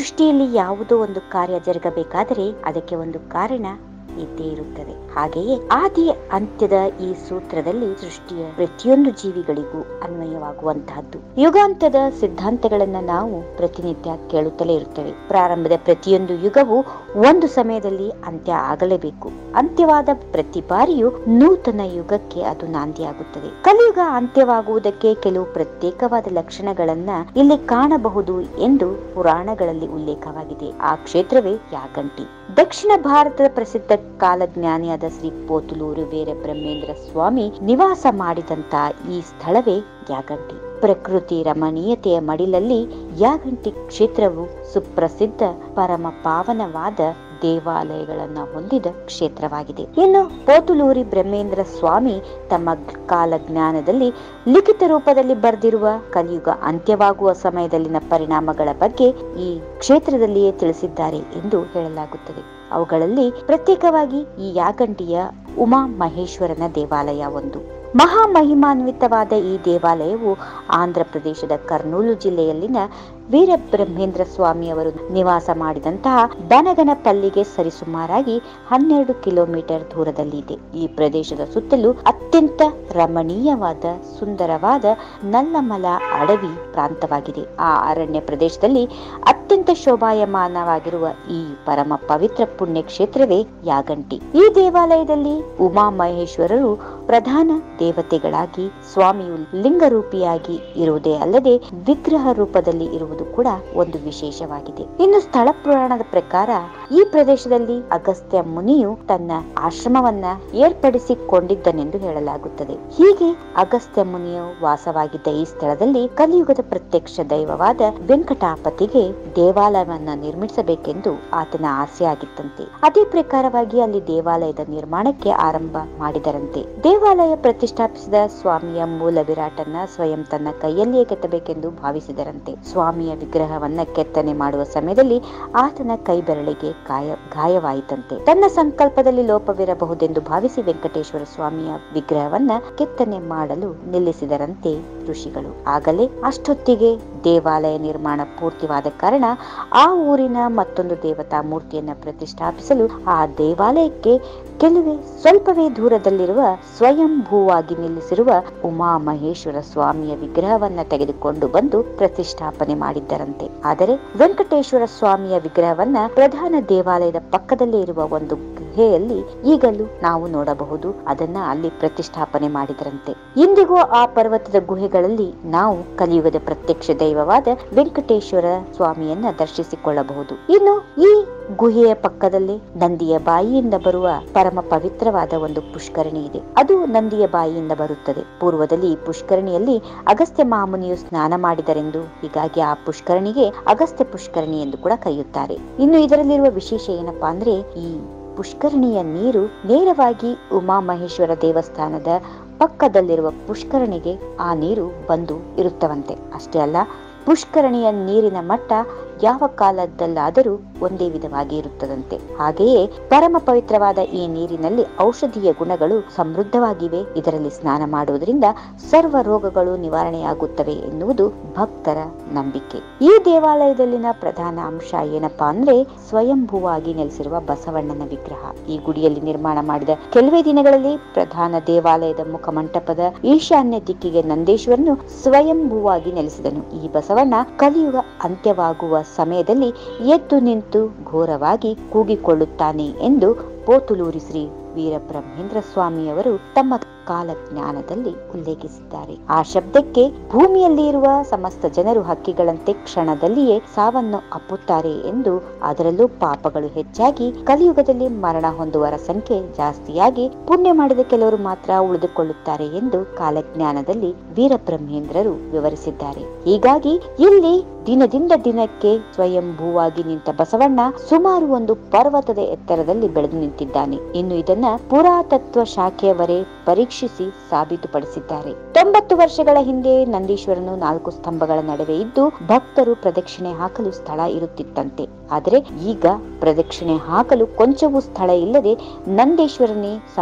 ಸೃಷ್ಟಿಯಲ್ಲಿ ಯಾವುದೋ ಒಂದು ಕಾರ್ಯ ಜರುಗಬೇಕಾದರೆ ಅದಕ್ಕೆ ಒಂದು ಕಾರಣ ಇದ್ದೇ ಇರುತ್ತದೆ ಹಾಗೆಯೇ ಆದಿ ಅಂತ್ಯದ ಈ ಸೂತ್ರದಲ್ಲಿ ಸೃಷ್ಟಿಯ ಪ್ರತಿಯೊಂದು ಜೀವಿಗಳಿಗೂ ಅನ್ವಯವಾಗುವಂತಹದ್ದು ಯುಗಾಂತದ ಸಿದ್ಧಾಂತಗಳನ್ನ ನಾವು ಪ್ರತಿನಿತ್ಯ ಕೇಳುತ್ತಲೇ ಇರುತ್ತೇವೆ ಪ್ರಾರಂಭದ ಪ್ರತಿಯೊಂದು ಯುಗವು ಒಂದು ಸಮಯದಲ್ಲಿ ಅಂತ್ಯ ಆಗಲೇಬೇಕು ಅಂತ್ಯವಾದ ಪ್ರತಿ ಬಾರಿಯೂ ನೂತನ ಯುಗಕ್ಕೆ ಅದು ನಾಂದಿಯಾಗುತ್ತದೆ ಕಲಿಯುಗ ಅಂತ್ಯವಾಗುವುದಕ್ಕೆ ಕೆಲವು ಪ್ರತ್ಯೇಕವಾದ ಲಕ್ಷಣಗಳನ್ನ ಇಲ್ಲಿ ಕಾಣಬಹುದು ಎಂದು ಪುರಾಣಗಳಲ್ಲಿ ಉಲ್ಲೇಖವಾಗಿದೆ ಆ ಕ್ಷೇತ್ರವೇ ಯಾಗಂಟಿ ದಕ್ಷಿಣ ಭಾರತದ ಪ್ರಸಿದ್ಧ ಕಾಲಜ್ಞಾನಿಯಾದ ಶ್ರೀ ಪೋತುಲೂರು ವೀರ ಬ್ರಹ್ಮೇಂದ್ರ ಸ್ವಾಮಿ ನಿವಾಸ ಮಾಡಿದಂತ ಈ ಸ್ಥಳವೇ ಯಾಗಂಟಿ ಪ್ರಕೃತಿ ರಮಣೀಯತೆಯ ಮಡಿಲಲ್ಲಿ ಯಾಗಂಟಿ ಕ್ಷೇತ್ರವು ಸುಪ್ರಸಿದ್ಧ ಪರಮ ಪಾವನವಾದ ದೇವಾಲಯಗಳನ್ನ ಹೊಂದಿದ ಕ್ಷೇತ್ರವಾಗಿದೆ ಇನ್ನು ಪೋತುಲೂರಿ ಬ್ರಹ್ಮೇಂದ್ರ ಸ್ವಾಮಿ ತಮ್ಮ ಕಾಲಜ್ಞಾನದಲ್ಲಿ ಲಿಖಿತ ರೂಪದಲ್ಲಿ ಬರೆದಿರುವ ಕಲಿಯುಗ ಅಂತ್ಯವಾಗುವ ಸಮಯದಲ್ಲಿನ ಪರಿಣಾಮಗಳ ಬಗ್ಗೆ ಈ ಕ್ಷೇತ್ರದಲ್ಲಿಯೇ ತಿಳಿಸಿದ್ದಾರೆ ಎಂದು ಹೇಳಲಾಗುತ್ತದೆ ಅವುಗಳಲ್ಲಿ ಪ್ರತ್ಯೇಕವಾಗಿ ಈ ಯಾಗಂಟಿಯ ಉಮಾ ಮಹೇಶ್ವರನ ದೇವಾಲಯ ಒಂದು ಮಹಾಮಹಿಮಾನ್ವಿತವಾದ ಈ ದೇವಾಲಯವು ಆಂಧ್ರ ಪ್ರದೇಶದ ಕರ್ನೂಲು ಜಿಲ್ಲೆಯಲ್ಲಿನ ವೀರಬ್ರಹ್ಮೇಂದ್ರ ಸ್ವಾಮಿ ಅವರು ನಿವಾಸ ಮಾಡಿದಂತಹ ಬನಗನಪಲ್ಲಿಗೆ ಸರಿಸುಮಾರಾಗಿ ಹನ್ನೆರಡು ಕಿಲೋಮೀಟರ್ ದೂರದಲ್ಲಿ ಇದೆ ಈ ಪ್ರದೇಶದ ಸುತ್ತಲೂ ಅತ್ಯಂತ ರಮಣೀಯವಾದ ಸುಂದರವಾದ ನಲ್ಲಮಲ ಅಡವಿ ಪ್ರಾಂತವಾಗಿದೆ ಆ ಅರಣ್ಯ ಪ್ರದೇಶದಲ್ಲಿ ಅತ್ಯಂತ ಶೋಭಾಯಮಾನವಾಗಿರುವ ಈ ಪರಮ ಪವಿತ್ರ ಪುಣ್ಯ ಕ್ಷೇತ್ರವೇ ಯಾಗಂಟಿ ಈ ದೇವಾಲಯದಲ್ಲಿ ಉಮಾ ಮಹೇಶ್ವರರು ಪ್ರಧಾನ ದೇವತೆಗಳಾಗಿ ಸ್ವಾಮಿಯು ಲಿಂಗರೂಪಿಯಾಗಿ ಇರುವುದೇ ಅಲ್ಲದೆ ವಿಗ್ರಹ ರೂಪದಲ್ಲಿ ಇರುವುದು ಕೂಡ ಒಂದು ವಿಶೇಷವಾಗಿದೆ ಇನ್ನು ಸ್ಥಳ ಪುರಾಣದ ಪ್ರಕಾರ ಈ ಪ್ರದೇಶದಲ್ಲಿ ಅಗಸ್ತ್ಯ ಮುನಿಯು ತನ್ನ ಆಶ್ರಮವನ್ನ ಏರ್ಪಡಿಸಿಕೊಂಡಿದ್ದನೆಂದು ಹೇಳಲಾಗುತ್ತದೆ ಹೀಗೆ ಅಗಸ್ತ್ಯ ಮುನಿಯು ವಾಸವಾಗಿದ್ದ ಈ ಸ್ಥಳದಲ್ಲಿ ಕಲಿಯುಗದ ಪ್ರತ್ಯಕ್ಷ ದೈವವಾದ ವೆಂಕಟಾಪತಿಗೆ ದೇವಾಲಯವನ್ನ ನಿರ್ಮಿಸಬೇಕೆಂದು ಆತನ ಆಸೆ ಆಗಿತ್ತಂತೆ ಅದೇ ಪ್ರಕಾರವಾಗಿ ಅಲ್ಲಿ ದೇವಾಲಯದ ನಿರ್ಮಾಣಕ್ಕೆ ಆರಂಭ ಮಾಡಿದರಂತೆ ದೇವಾಲಯ ಪ್ರತಿಷ್ಠಾಪಿಸಿದ ಸ್ವಾಮಿಯ ಮೂಲ ವಿರಾಟನ್ನ ಸ್ವಯಂ ತನ್ನ ಕೈಯಲ್ಲಿಯೇ ಕೆತ್ತಬೇಕೆಂದು ಭಾವಿಸಿದರಂತೆ ಸ್ವಾಮಿಯ ವಿಗ್ರಹವನ್ನ ಕೆತ್ತನೆ ಮಾಡುವ ಸಮಯದಲ್ಲಿ ಆತನ ಕೈ ಬೆರಳಿಗೆ ಗಾಯ ಗಾಯವಾಯಿತಂತೆ ತನ್ನ ಸಂಕಲ್ಪದಲ್ಲಿ ಲೋಪವಿರಬಹುದೆಂದು ಭಾವಿಸಿ ವೆಂಕಟೇಶ್ವರ ಸ್ವಾಮಿಯ ವಿಗ್ರಹವನ್ನ ಕೆತ್ತನೆ ಮಾಡಲು ನಿಲ್ಲಿಸಿದರಂತೆ ಋಷಿಗಳು ಆಗಲೇ ಅಷ್ಟೊತ್ತಿಗೆ ದೇವಾಲಯ ನಿರ್ಮಾಣ ಪೂರ್ತಿವಾದ ಕಾರಣ ಆ ಊರಿನ ಮತ್ತೊಂದು ದೇವತಾ ಮೂರ್ತಿಯನ್ನ ಪ್ರತಿಷ್ಠಾಪಿಸಲು ಆ ದೇವಾಲಯಕ್ಕೆ ಕೆಲವೇ ಸ್ವಲ್ಪವೇ ದೂರದಲ್ಲಿರುವ ಸ್ವಯಂಭೂವಾಗಿ ನಿಲ್ಲಿಸಿರುವ ಉಮಾ ಮಹೇಶ್ವರ ಸ್ವಾಮಿಯ ವಿಗ್ರಹವನ್ನ ತೆಗೆದುಕೊಂಡು ಬಂದು ಪ್ರತಿಷ್ಠಾಪನೆ ಮಾಡಿದ್ದರಂತೆ ಆದರೆ ವೆಂಕಟೇಶ್ವರ ಸ್ವಾಮಿಯ ವಿಗ್ರಹವನ್ನ ಪ್ರಧಾನ ದೇವಾಲಯದ ಪಕ್ಕದಲ್ಲೇ ಇರುವ ಒಂದು ಗುಹೆಯಲ್ಲಿ ಈಗಲೂ ನಾವು ನೋಡಬಹುದು ಅದನ್ನ ಅಲ್ಲಿ ಪ್ರತಿಷ್ಠಾಪನೆ ಮಾಡಿದರಂತೆ ಇಂದಿಗೂ ಆ ಪರ್ವತದ ಗುಹೆಗಳಲ್ಲಿ ನಾವು ಕಲಿಯುಗದ ಪ್ರತ್ಯಕ್ಷ ದೈವವಾದ ವೆಂಕಟೇಶ್ವರ ಸ್ವಾಮಿಯನ್ನ ದರ್ಶಿಸಿಕೊಳ್ಳಬಹುದು ಇನ್ನು ಈ ಗುಹೆಯ ಪಕ್ಕದಲ್ಲಿ ನಂದಿಯ ಬಾಯಿಯಿಂದ ಬರುವ ಪರಮ ಪವಿತ್ರವಾದ ಒಂದು ಪುಷ್ಕರಣಿ ಇದೆ ಅದು ನಂದಿಯ ಬಾಯಿಯಿಂದ ಬರುತ್ತದೆ ಪೂರ್ವದಲ್ಲಿ ಈ ಪುಷ್ಕರಣಿಯಲ್ಲಿ ಅಗಸ್ತ್ಯ ಮಹಾಮುನಿಯು ಸ್ನಾನ ಮಾಡಿದರೆಂದು ಹೀಗಾಗಿ ಆ ಪುಷ್ಕರಣಿಗೆ ಅಗಸ್ತ್ಯ ಪುಷ್ಕರಣಿ ಎಂದು ಕೂಡ ಕರೆಯುತ್ತಾರೆ ಇನ್ನು ಇದರಲ್ಲಿರುವ ವಿಶೇಷ ಏನಪ್ಪಾ ಅಂದ್ರೆ ಈ ಪುಷ್ಕರಣಿಯ ನೀರು ನೇರವಾಗಿ ಉಮಾಮಹೇಶ್ವರ ದೇವಸ್ಥಾನದ ಪಕ್ಕದಲ್ಲಿರುವ ಪುಷ್ಕರಣಿಗೆ ಆ ನೀರು ಬಂದು ಇರುತ್ತವಂತೆ ಅಷ್ಟೇ ಅಲ್ಲ ಪುಷ್ಕರಣಿಯ ನೀರಿನ ಮಟ್ಟ ಯಾವ ಕಾಲದಲ್ಲಾದರೂ ಒಂದೇ ವಿಧವಾಗಿ ಇರುತ್ತದಂತೆ ಹಾಗೆಯೇ ಪರಮ ಪವಿತ್ರವಾದ ಈ ನೀರಿನಲ್ಲಿ ಔಷಧೀಯ ಗುಣಗಳು ಸಮೃದ್ಧವಾಗಿವೆ ಇದರಲ್ಲಿ ಸ್ನಾನ ಮಾಡುವುದರಿಂದ ಸರ್ವ ರೋಗಗಳು ನಿವಾರಣೆಯಾಗುತ್ತವೆ ಎನ್ನುವುದು ಭಕ್ತರ ನಂಬಿಕೆ ಈ ದೇವಾಲಯದಲ್ಲಿನ ಪ್ರಧಾನ ಅಂಶ ಏನಪ್ಪಾ ಅಂದ್ರೆ ಸ್ವಯಂಭೂವಾಗಿ ನೆಲೆಸಿರುವ ಬಸವಣ್ಣನ ವಿಗ್ರಹ ಈ ಗುಡಿಯಲ್ಲಿ ನಿರ್ಮಾಣ ಮಾಡಿದ ಕೆಲವೇ ದಿನಗಳಲ್ಲಿ ಪ್ರಧಾನ ದೇವಾಲಯದ ಮುಖಮಂಟಪದ ಈಶಾನ್ಯ ದಿಕ್ಕಿಗೆ ನಂದೇಶ್ವರನು ಸ್ವಯಂಭೂವಾಗಿ ನೆಲೆಸಿದನು ಈ ಬಸವಣ್ಣ ಕಲಿಯುಗ ಅಂತ್ಯವಾಗುವ ಸಮಯದಲ್ಲಿ ಎದ್ದು ನಿಂತು ಘೋರವಾಗಿ ಕೂಗಿಕೊಳ್ಳುತ್ತಾನೆ ಎಂದು ಪೋತುಲೂರಿ ಶ್ರೀ ವೀರಬ್ರಹ್ಮೇಂದ್ರ ಸ್ವಾಮಿಯವರು ತಮ್ಮ ಕಾಲಜ್ಞಾನದಲ್ಲಿ ಉಲ್ಲೇಖಿಸಿದ್ದಾರೆ ಆ ಶಬ್ದಕ್ಕೆ ಭೂಮಿಯಲ್ಲಿ ಇರುವ ಸಮಸ್ತ ಜನರು ಹಕ್ಕಿಗಳಂತೆ ಕ್ಷಣದಲ್ಲಿಯೇ ಸಾವನ್ನು ಅಪ್ಪುತ್ತಾರೆ ಎಂದು ಅದರಲ್ಲೂ ಪಾಪಗಳು ಹೆಚ್ಚಾಗಿ ಕಲಿಯುಗದಲ್ಲಿ ಮರಣ ಹೊಂದುವರ ಸಂಖ್ಯೆ ಜಾಸ್ತಿಯಾಗಿ ಪುಣ್ಯ ಮಾಡಿದ ಕೆಲವರು ಮಾತ್ರ ಉಳಿದುಕೊಳ್ಳುತ್ತಾರೆ ಎಂದು ಕಾಲಜ್ಞಾನದಲ್ಲಿ ವೀರಬ್ರಹ್ಮೇಂದ್ರರು ವಿವರಿಸಿದ್ದಾರೆ ಹೀಗಾಗಿ ಇಲ್ಲಿ ದಿನದಿಂದ ದಿನಕ್ಕೆ ಸ್ವಯಂಭೂವಾಗಿ ನಿಂತ ಬಸವಣ್ಣ ಸುಮಾರು ಒಂದು ಪರ್ವತದ ಎತ್ತರದಲ್ಲಿ ಬೆಳೆದು ನಿಂತಿದ್ದಾನೆ ಇನ್ನು ಇದನ್ನ ಪುರಾತತ್ವ ಶಾಖೆಯವರೇ ಪರೀಕ್ಷಿಸಿ ಸಾಬೀತುಪಡಿಸಿದ್ದಾರೆ ತೊಂಬತ್ತು ವರ್ಷಗಳ ಹಿಂದೆ ನಂದೀಶ್ವರನು ನಾಲ್ಕು ಸ್ತಂಭಗಳ ನಡುವೆ ಇದ್ದು ಭಕ್ತರು ಪ್ರದಕ್ಷಿಣೆ ಹಾಕಲು ಸ್ಥಳ ಇರುತ್ತಿತ್ತಂತೆ ಆದರೆ ಈಗ ಪ್ರದಕ್ಷಿಣೆ ಹಾಕಲು ಕೊಂಚವೂ ಸ್ಥಳ ಇಲ್ಲದೆ ನಂದೇಶ್ವರನೇ ಸಮಸ್ತ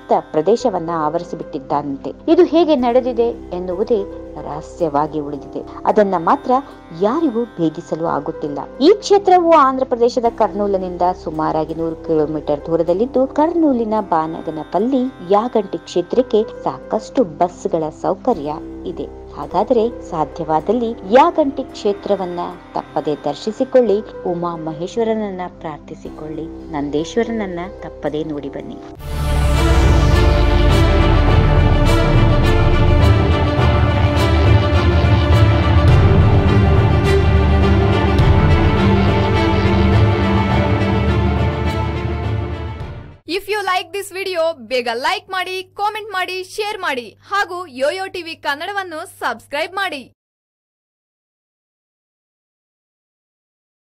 ಸುತ್ತ ಪ್ರದೇಶವನ್ನ ಆವರಿಸಿಬಿಟ್ಟಿದ್ದಾನಂತೆ ಇದು ಹೇಗೆ ನಡೆದಿದೆ ಎನ್ನುವುದೇ ರಹಸ್ಯವಾಗಿ ಉಳಿದಿದೆ ಅದನ್ನ ಮಾತ್ರ ಯಾರಿಗೂ ಭೇದಿಸಲು ಆಗುತ್ತಿಲ್ಲ ಈ ಕ್ಷೇತ್ರವು ಆಂಧ್ರ ಪ್ರದೇಶದ ಕರ್ನೂಲಿನಿಂದ ಸುಮಾರಾಗಿ ನೂರು ಕಿಲೋಮೀಟರ್ ದೂರದಲ್ಲಿದ್ದು ಕರ್ನೂಲಿನ ಬಾನಗನಪಲ್ಲಿ ಯಾಗಂಟಿ ಕ್ಷೇತ್ರಕ್ಕೆ ಸಾಕಷ್ಟು ಬಸ್ಗಳ ಸೌಕರ್ಯ ಇದೆ ಹಾಗಾದರೆ ಸಾಧ್ಯವಾದಲ್ಲಿ ಯಾಗಂಟಿ ಕ್ಷೇತ್ರವನ್ನ ತಪ್ಪದೆ ದರ್ಶಿಸಿಕೊಳ್ಳಿ ಉಮಾ ಮಹೇಶ್ವರನನ್ನ ಪ್ರಾರ್ಥಿಸಿಕೊಳ್ಳಿ ನಂದೇಶ್ವರನನ್ನ ತಪ್ಪದೇ ನೋಡಿ ಬನ್ನಿ if you like this video ಬೇಗ ಲೈಕ್ ಮಾಡಿ ಕಾಮೆಂಟ್ ಮಾಡಿ ಶೇರ್ ಮಾಡಿ ಹಾಗೂ ಯೋಯೋ ಟಿವಿ ಕನ್ನಡವನ್ನು ಸಬ್ಸ್ಕ್ರೈಬ್ ಮಾಡಿ